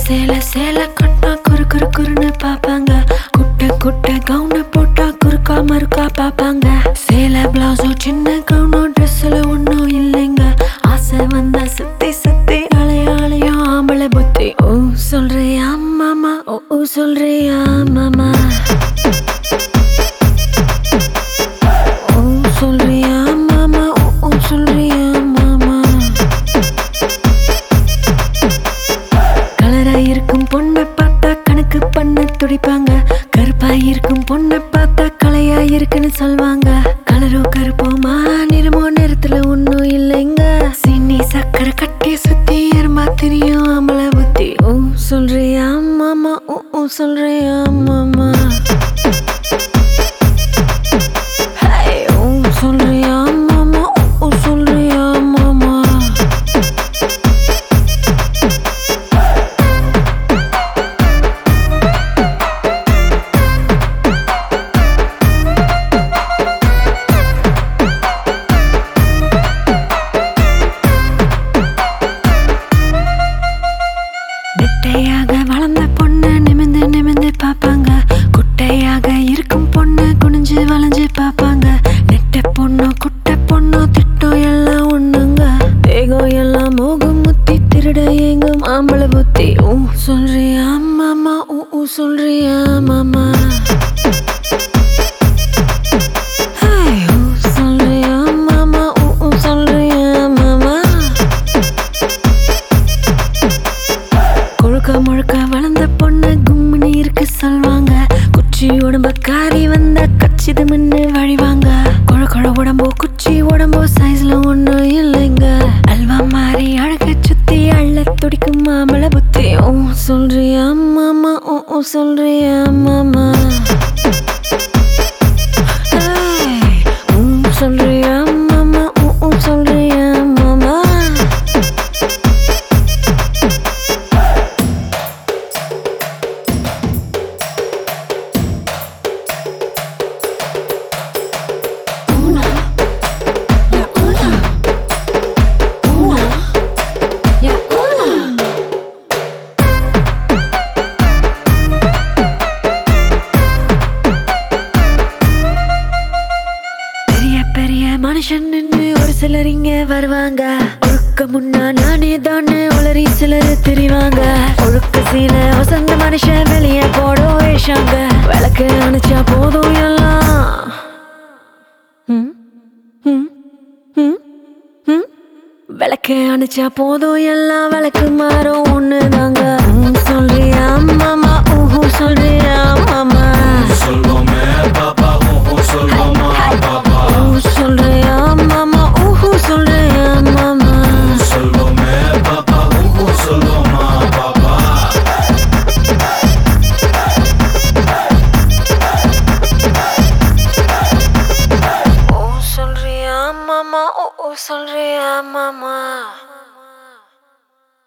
சேல சேல கட்டா குறு குறு குறுன்னு பாப்பாங்க குட்டை குட்டை கவுன போட்டா குறுக்கா மறுக்கா பாப்பாங்க சேல பிளவுஸோ சின்ன கவுனோ ட்ரெஸ்ல ஒன்றும் இல்லைங்க ஆசை வந்தா சுத்தி சுத்தி அலையாளையோ ஆம்பளை புத்தி ஓ சொல்றியா மாமா ஓ ஓ சொல்றியா மாமா ஓ சொல்றியா மாமா ஓ ஓ சொல்றியா மாமா கலரா இருக்கும் பொண்ணை பார்த்தா கணக்கு பண்ண துடிப்பாங்க கருப்பா இருக்கும் பொண்ணை பார்த்தா கலையா இருக்குன்னு சொல்வாங்க கலரோ கருப்போமா நிறமோ நிறத்துல ஒண்ணும் இல்லைங்க சின்னி சக்கரை கட்டி சுத்தி எறும்பா தெரியும் அமல புத்தி ஓ சொல்றியா மாமா ஓ ஓ சொல்றியா மாமா ஹே, ஓ சொல்றியா மாமா ஓ ஓ சொல்றியா மாமா நெட்டையாக வளர்ந்த பொண்ணு நிமிந்து நிமிந்து பார்ப்பாங்க குட்டையாக இருக்கும் பொண்ணு குனிஞ்சு வளைஞ்சு பார்ப்பாங்க நெட்டை பொண்ணு குட்டை பொண்ணு திட்டம் எல்லாம் ஒண்ணுங்க தேகம் எல்லாம் மோகம் முத்தி திருட எங்கும் ஆம்பளை புத்தி ஊ சொல்றியா மாமா ஊ ஊ சொல்றியா மாமா ஹேய், ஊ சொல்றியா மாமா ஊ ஊ சொல்றியா மாமா கொழுக்க முழுக்க வளர்ந்த பொண்ணு கும்முன்னு இருக்கு சொல்வாங்க குச்சி உடம்ப காரி வந்த கச்சிது மின்னு வழிவாங்க கொழ கொழ உடம்போ குச்சி உடம்போ சைஸ்ல ஒண்ணும் இல்லைங்க அல்வா மாறி அழக சுத்தி அள்ள துடிக்கும் மாமள புத்தி ஓ சொல்றியா மாமா ஓ ஓ சொல்றியா மாமா ஏய், ஊ சொல்றியா மாமா ஓ ஓ சொல்றியா மாமா Una, ja una, una, ja una. பெரிய பெரிய மனுஷன் நின்னு ஒரு சிலர் இங்க வருவாங்க ஒழுக்க முன்னா நானே தானே உளறி சிலர் தெரிவாங்க ஒழுக்க சீல வசந்த மனுஷன் வெளியே போட வேஷாங்க விளக்கு அணைச்சா போதும் எல்லாம் ம், ம், ம், ம். விளக்கு அணைச்சா போதும் எல்லாம் விளக்கு மாறும் ஒண்ணுதாங்க